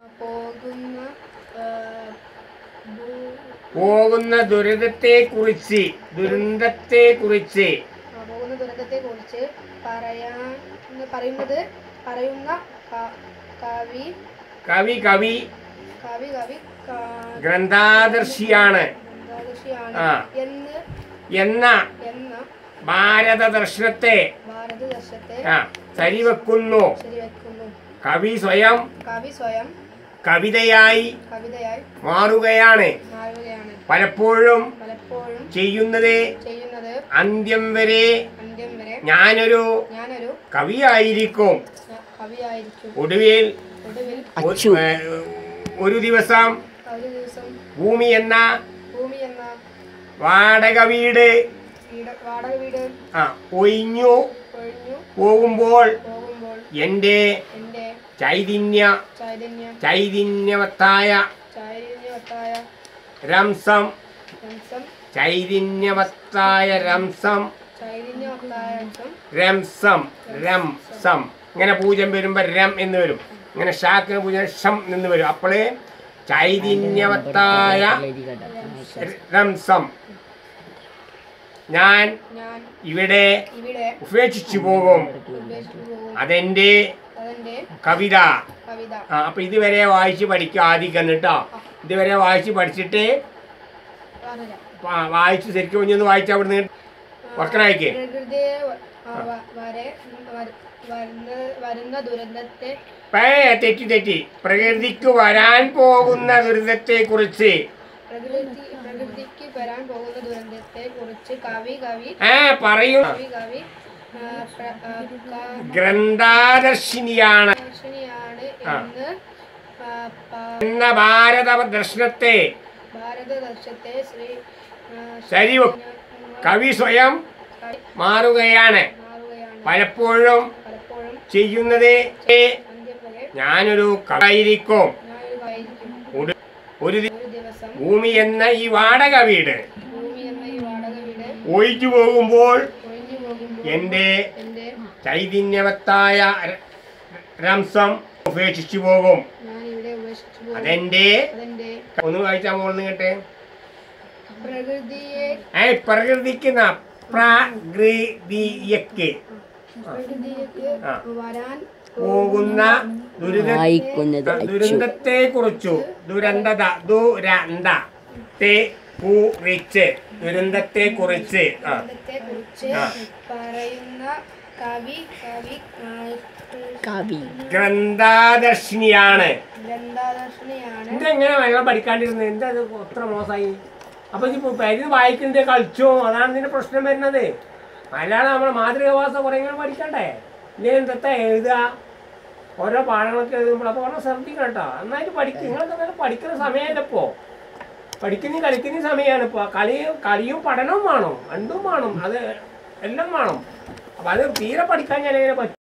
പോകുന്ന ആ, ഭൂ- പോകുന്ന ദുരിതത്തെ കുറിച്ച് ദുരന്തത്തെ കുറിച്ച് ആ, പോകുന്ന ദുരന്തത്തെ കുറിച്ച് പറയാൻ പറയുന്നത് പറയുന്ന ക- കവി കവി കവി കവി കവി കാ- ഗ്രന്ഥാദർശിയാണ് ഗംഗാദർശിയാണ് ആ. എന്ന് എന്ന എന്ന ഭാരത ദർശനത്തെ ഭാരതദേശത്തെ ആ, സരിവെക്കുന്നു ശരിവെക്കുന്നു കവി സ്വയം കവി സ്വയം കവിതയായി കവിതയായി മാറുകയാണ് മാറുകയാണ് പലപ്പോഴും പലപ്പോഴും ചെയ്യുന്നത് ചെയ്യുന്നത് അന്ത്യം വരെ അന്ത്യം വരെ ഞാനൊരു ഞാനൊരു കവിയായിരിക്കും ന- കവിയായിരിക്കും ഒടുവിൽ ഒടുവിൽ ഒ- ഏ, ഒരു ദിവസം ഒരു ദിവസം ഭൂമി എന്ന ഭൂമി എന്ന വാടക വീട് വീട് വാടക വീട് ആ ഒഴിഞ്ഞു ഒഴിഞ്ഞു പോകുമ്പോൾ പോകുമ്പോൾ എൻ്റെ എൻ്റെ ചൈതന്യ ചൈതന്യം ചൈതന്യവത്തായ ചൈതന്യവത്തായ രംസം രംസം ചൈതന്യവത്തായ രംസം ചൈതന്യവത്തായ രംസം രംസം രംസം ഇങ്ങനെ പൂജം വരുമ്പോൾ രം എന്ന് വരും ഇങ്ങനെ ഷാക്കിന് പൂജ ഷം എന്ന് വരും അപ്പോള് ചൈതന്യവത്തായ രംസം ഞാൻ ഞാൻ ഇവിടെ ഇവിടെ ഉപേക്ഷിച്ചു പോകും ഉപേക്ഷിച്ചു പോകും അതെന്റെ അതെന്റെ കവിത കവിത ആ അപ്പൊ ഇതുവരെ വായിച്ച് പഠിക്കുക ആദ്യം കേട്ടോ ഇതുവരെ വായിച്ച് പഠിച്ചിട്ട് പറയാം വാ- വായിച്ച് ശരിക്കും ഇനി ഒന്ന് വായിച്ചാൽ അവിടുന്ന് ഉറക്കനായിക്കേ പ്രകൃതിയെ വ- ആ, വ- വരെ വര- വരുന്ന വരുന്ന ദുരന്തത്തെ പേ തെറ്റി തെറ്റി പ്രകൃതിക്ക് വരാൻ പോകുന്ന ദുരിതത്തെ കുറിച്ച് പ്രകൃതി പ്രകൃതിക്ക് വരാൻ പോകുന്ന ദുരന്തത്തെ കുറിച്ച് കവി കവി ആ പറയും കവി കവി ആ, പ്ര- ആ, ക- ഗ്രന്ഥാദർശിനിയാണ് ദർശിനിയാണ് ആ. എന്ന് ആ, പ- എന്ന ഭാരത ദർശനത്തെ ഭാരതദേശത്തെ ശ്രീ ആ, ശരി കവി സ്വയം കവി മാറുകയാണ് മാറുകയാണ് പലപ്പോഴും പലപ്പോഴും ചെയ്യുന്നത് അന്ത്യം വരെ ഞാനൊരു കവിയായിരിക്കും ഞാനൊരു കവിയായിരിക്കും ഒരു ഒരു ദി- ഒരു ദിവസം ഭൂമി എന്ന ഈ വാടക വീട് ഭൂമി എന്ന ഈ വാടക വീട് ഒഴിച്ചു പോകുമ്പോൾ ഒഴിഞ്ഞു പോകുമ്പോൾ എൻ്റെ എൻ്റെ ചൈതന്യവത്തായ ര- രംസം ഉപേക്ഷിച്ചു പോകും ഞാൻ ഇവിടെ ഉപേക്ഷിച്ചു പോകും അതെന്റെ അതെന്റെ ഒന്ന് വായിച്ചാൽ പോകുന്നു കേട്ടെ പ്രകൃതിയെ ഏ പ്രകൃതിക്കുന്ന പ്രകൃതിയക്ക് പ്രകൃതിക്ക് ആ. വരാൻ പോകുന്ന ദുരിത വായിക്കുന്നത് ദുരന്തത്തെ കുറിച്ചു ദുരന്തത ദുരന്ത ത്തെ കുറിച്ച് ദുരന്തത്തെ കുറിച്ച് ആ ദുരന്തത്തെ കുറിച്ച് ആ. പറയുന്ന കവി കവി ആ, കവി ഗ്രന്ഥാദർശിനിയാണ് ഗ്രന്ഥാദർശിനിയാണ് ഇതെങ്ങനെ മലയാളം പഠിക്കാണ്ടിരുന്നത് എന്താ ഇത് അത്ര മോശമായി അപ്പൊ ഇത് പരിന്ന് വായിക്കുന്നത് കളിച്ചോ അതാണ് ഇതിന്റെ പ്രശ്നം വരുന്നത് മലയാളം നമ്മളെ മാതൃകഭാഷ കുറെ ഇങ്ങനെ പഠിക്കണ്ടേ ഇനി എന്താ എഴുതുക ഓരോ പാഠങ്ങളൊക്കെ എഴുതുമ്പോൾ അപ്പോൾ വളരെ ശ്രദ്ധിക്കണം കേട്ടോ നന്നായിട്ട് പഠിക്കും നിങ്ങളൊക്കെ നല്ല പഠിക്കുന്ന സമയമല്ല ഇപ്പോൾ പഠിക്കുന്ന കളിക്കുന്ന സമയമാണ് ഇപ്പോൾ കളിയും കളിയും പഠനവും വേണം രണ്ടും വേണം അത് എല്ലാം വേണം അപ്പം അത് തീരെ പഠിക്കാൻ ഞാൻ എങ്ങനെ പറ്റും